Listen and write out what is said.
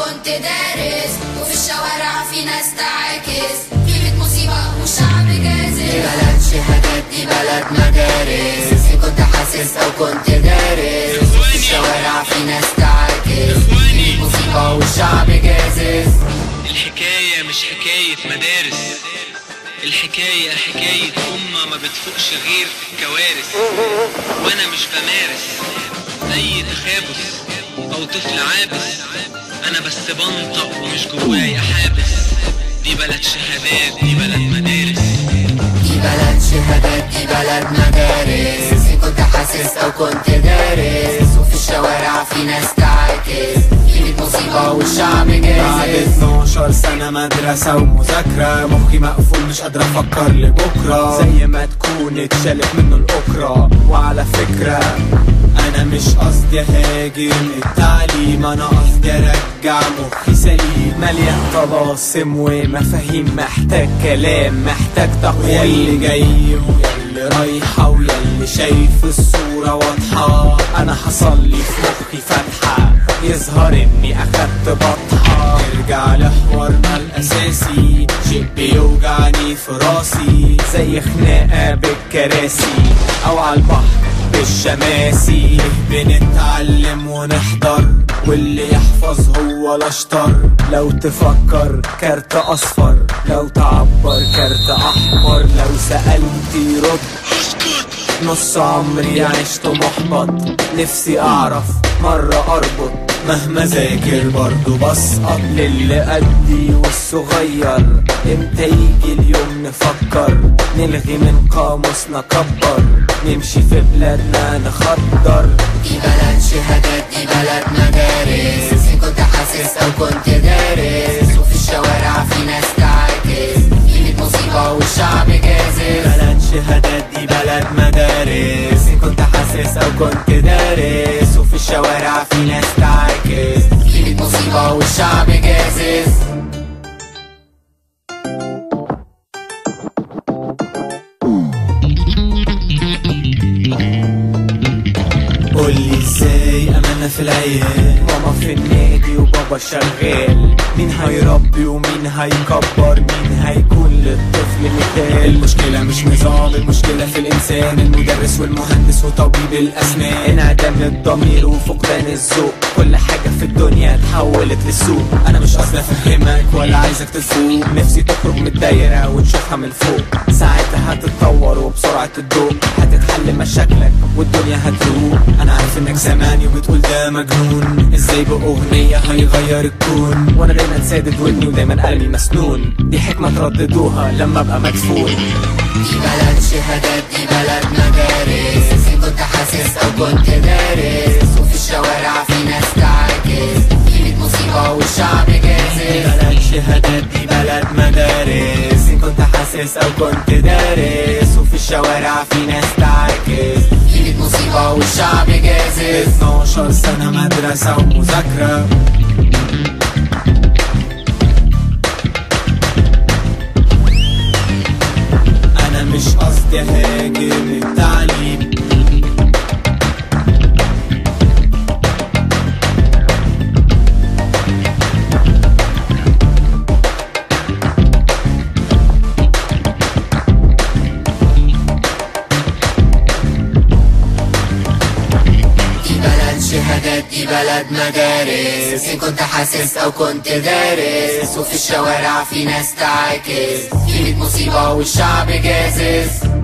كنت دارس وفي الشوارع في ناس تعاكس في بيت مصيبة والشعب جازز دي بلد شهادات دي بلد مدارس إن كنت حاسس أو كنت دارس في الشوارع في ناس تعاكس في مصيبة والشعب جازز الحكاية مش حكاية مدارس الحكاية حكاية أمة ما بتفوقش غير في الكوارث وأنا مش بمارس أي تخابس أو طفل عابس أنا بس بنطق ومش جوايا حابس دي بلد شهادات دي بلد مدارس دي بلد شهادات دي بلد مدارس إن كنت حاسس أو كنت دارس وفي الشوارع في ناس تعاكس في بيت مصيبة والشعب بعد جازز 12 سنة مدرسة ومذاكرة مخي مقفول مش قادر أفكر لبكرة زي ما تكون اتشالت منه الأكرة وعلى فكرة أنا مش قصدي هاجم التعليم أنا قصدي أرجع مخي سليم مليان طلاسم ومفاهيم محتاج كلام محتاج تقويم اللي جاي ويا رايحة ويا اللي شايف الصورة واضحة أنا حصل لي في مخي فتحة يظهر إني أخدت بطحة نرجع لحوارنا الأساسي شيء بيوجعني في راسي زي خناقة بالكراسي أو على البحر بالشماسي بنتعلم ونحضر واللي يحفظ هو الأشطر لو تفكر كارت أصفر لو تعبر كارت أحمر لو سألت رد نص عمري عشت محبط نفسي اعرف مرة اربط مهما ذاكر برضو بسقط للي قدي والصغير امتى يجي اليوم نفكر نلغي من قاموسنا كبر نمشي في بلادنا نخدر دي بلد شهادات دي بلد مدارس إن كنت حاسس أو كنت دارس وفي الشوارع في ناس تعاكس في بيت مصيبة والشعب جازز بلد شهادات دي بلد مدارس إن كنت حاسس أو كنت دارس وفي الشوارع في ناس تعاكس في بيت مصيبة والشعب جازز قولي ازاي امانة في العيال ماما في النادي وبابا شغال مين هيربي ومين هيكبر مين هيكون للطفل مثال المشكلة مش نظام المشكلة في الانسان المدرس والمهندس وطبيب الاسنان انعدام الضمير وفقدان الذوق كل حاجة في الدنيا اتحولت للسوق انا مش قصدي افهمك ولا عايزك تفوق نفسي تخرج من الدايرة وتشوفها من فوق ساعتها هتتطور وبسرعة الضوء هتتحل مشاكلك والدنيا هتروق انا عارف انك سامعني وبتقول ده مجنون ازاي باغنية هيغير الكون وانا دايما سادد ودني ودايما قلبي مسنون دي حكمة ترددوها لما ابقى مدفون دي بلد شهادات دي بلد مدارس إن كنت حاسس أو كنت دارس وفي الشوارع في ناس تعاكس في بيت مصيبة والشعب جازز بلد شهادات دي بلد مدارس ان كنت حاسس او كنت دارس وفي الشوارع في ناس تعاكس في بيت مصيبة والشعب جازز 12 سنة مدرسة ومذاكرة أنا مش قصدي هاجم التعليم دي بلد شهادات دي بلد مدارس إن كنت حاسس أو كنت دارس وفي الشوارع في ناس تعاكس في بيت مصيبة والشعب جازز